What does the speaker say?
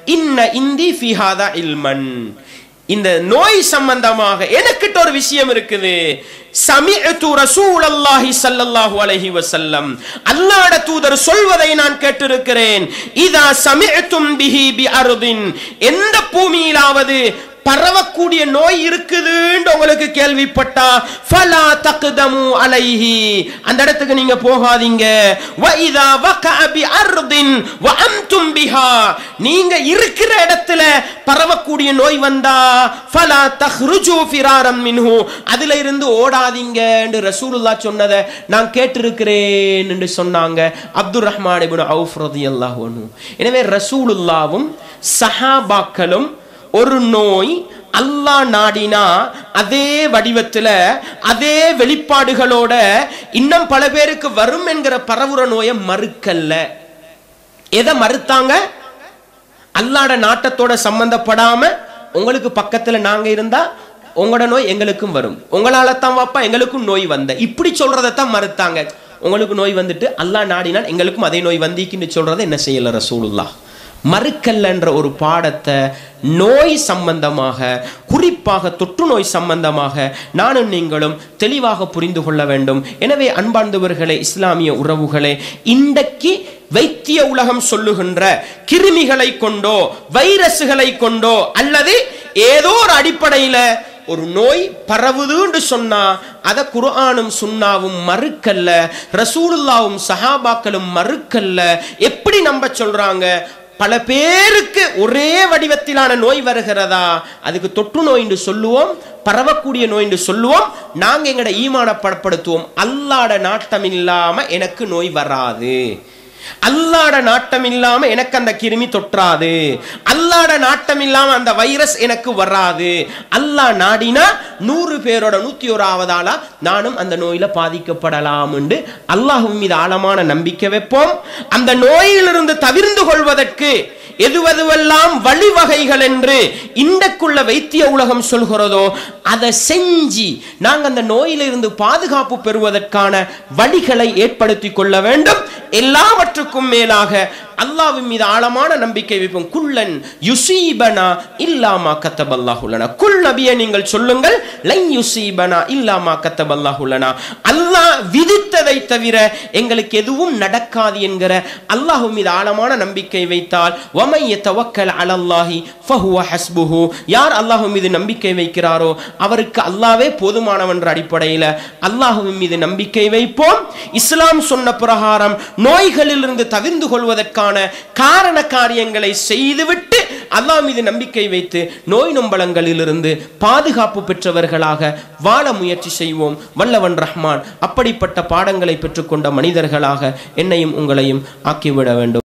இன்ன இந்தி ஃபிஹாதா இல்மன் இந்த நோய் சம்பந்தமாக எனக்கிட்ட ஒரு விஷயம் இருக்குது சமிஅத்து ரசூலல்லாஹி ஸல்லல்லாஹு அலைஹி வஸல்லம் அல்லாஹ்வுடைய தூதர் சொல்வதை நான் கேட்டிருக்கிறேன் இதா சமிஅத்தும் பிஹி பி அர்தின் எந்த பூமியிலாவது பரவக்கூடிய நோய் இருக்குதுன்னு உங்களுக்கு கேள்விப்பட்டா ஃபலா தக்தமு அலைஹி அந்த இடத்துக்கு நீங்க போகாதீங்க வ இதா வகஅ பி அர்தின் வ அன்தும் பிஹா நீங்க இருக்கிற இடத்துல பரவக்கூடிய நோய் வந்தா ஃபலா தஹ்ருஜு ஃபிராரம் மின்ஹு அதுல இருந்து ஓடாதீங்கன்னு ரசூலுல்லாஹ் சொன்னதை நான் கேட்டிருக்கிறேன் என்று சொன்னாங்க அப்துர் ரஹ்மான் இப்னு அவுஃப் ரலியல்லாஹு அன்ஹு எனவே ரசூலுல்லாவும் சஹாபாக்களும் ஒரு நோய் அல்லாஹ் நாடினா அதே வடிவத்துல அதே வெளிப்பாடுகளோட இன்னும் பல பேருக்கு வரும் என்கிற பரவுற நோயை மறுக்கல்ல எதை மறுத்தாங்க அல்லாட நாட்டத்தோட சம்பந்தப்படாம உங்களுக்கு பக்கத்துல நாங்க இருந்தா உங்களோட நோய் எங்களுக்கும் வரும் உங்களால தான் வாப்பா எங்களுக்கும் நோய் வந்த இப்படி சொல்றதைத்தான் மறுத்தாங்க உங்களுக்கு நோய் வந்துட்டு அல்லாஹ் நாடினால் எங்களுக்கும் அதே நோய் வந்திக்குன்னு சொல்றதை என்ன செய்யல ரசூலுல்லாஹ் மறுக்கல்லன்ற ஒரு பாடத்தை நோய் சம்பந்தமாக குறிப்பாக தொற்று நோய் சம்பந்தமாக நானும் நீங்களும் தெளிவாக புரிந்து கொள்ள வேண்டும் எனவே அன்பார்ந்தவர்களே இஸ்லாமிய உறவுகளே இன்றைக்கு வைத்திய உலகம் சொல்லுகின்ற கிருமிகளை கொண்டோ வைரசுகளை கொண்டோ அல்லது ஏதோ ஒரு அடிப்படையில ஒரு நோய் பரவுதுன்னு சொன்னா அத குர்ஆனும் சுன்னாவும் மறுக்கல்ல ரசூலுல்லாவும் சஹாபாக்களும் மறுக்கல்ல எப்படி நம்ப சொல்றாங்க பல பேருக்கு ஒரே வடிவத்திலான நோய் வருகிறதா அதுக்கு தொற்று நோய் என்று சொல்லுவோம் பரவக்கூடிய நோய் என்று சொல்லுவோம் நாங்க எங்கட ஈமான படப்படுத்துவோம் அல்லாட நாட்டம் இல்லாம எனக்கு நோய் வராது அல்லாட நாட்டம் இல்லாம எனக்கு அந்த கிருமி தொற்றாது அல்லாட நாட்டம் இல்லாம அந்த வைரஸ் எனக்கு வராது அல்லாஹ் நாடினா நூறு பேரோட நூத்தி ஓராவதாலா நானும் அந்த நோயில பாதிக்கப்படலாம் என்று அல்லாஹும் மீது ஆழமான நம்பிக்கை வைப்போம் அந்த நோயிலிருந்து தவிர்ந்து கொள்வதற்கு எதுவெதுவெல்லாம் வழிவகைகள் என்று இன்றைக்குள்ள வைத்திய உலகம் சொல்கிறதோ அதை செஞ்சு நாங்க அந்த நோயிலிருந்து பாதுகாப்பு பெறுவதற்கான வழிகளை ஏற்படுத்தி கொள்ள வேண்டும் எல்லாவற்றுக்கும் மேலாக அல்லாஹ்வின் மீது ஆழமான நம்பிக்கை வைப்போம் குள்ளன் யுசீபனா இல்லாமா கத்தபல்லாஹுலனா குல் நபியை நீங்கள் சொல்லுங்கள் லைன் யுசீபனா இல்லாமா கத்தபல்லாஹுலனா அல்லாஹ் விதித்ததை தவிர எங்களுக்கு எதுவும் நடக்காது என்கிற அல்லாஹ் மீது ஆழமான நம்பிக்கை வைத்தால் வமைய தவக்கல் அலல்லாஹி ஃபஹுவ ஹஸ்புஹு யார் அல்லாஹ் மீது நம்பிக்கை வைக்கிறாரோ அவருக்கு அல்லாவே போதுமானவன்ற அடிப்படையில் அல்லாஹுவின் மீது நம்பிக்கை வைப்போம் இஸ்லாம் சொன்ன பிரகாரம் நோய்களிலிருந்து தவிர்ந்து கொள்வதற்கான காரண காரியங்களை செய்துவிட்டு அல்லாஹ் மீது நம்பிக்கை வைத்து நோய் நொம்பலங்களிலிருந்து பாதுகாப்பு பெற்றவர்களாக வாழ முயற்சி செய்வோம் வல்லவன் ரஹ்மான் அப்படிப்பட்ட பாடங்களை பெற்றுக்கொண்ட மனிதர்களாக என்னையும் உங்களையும் ஆக்கிவிட வேண்டும்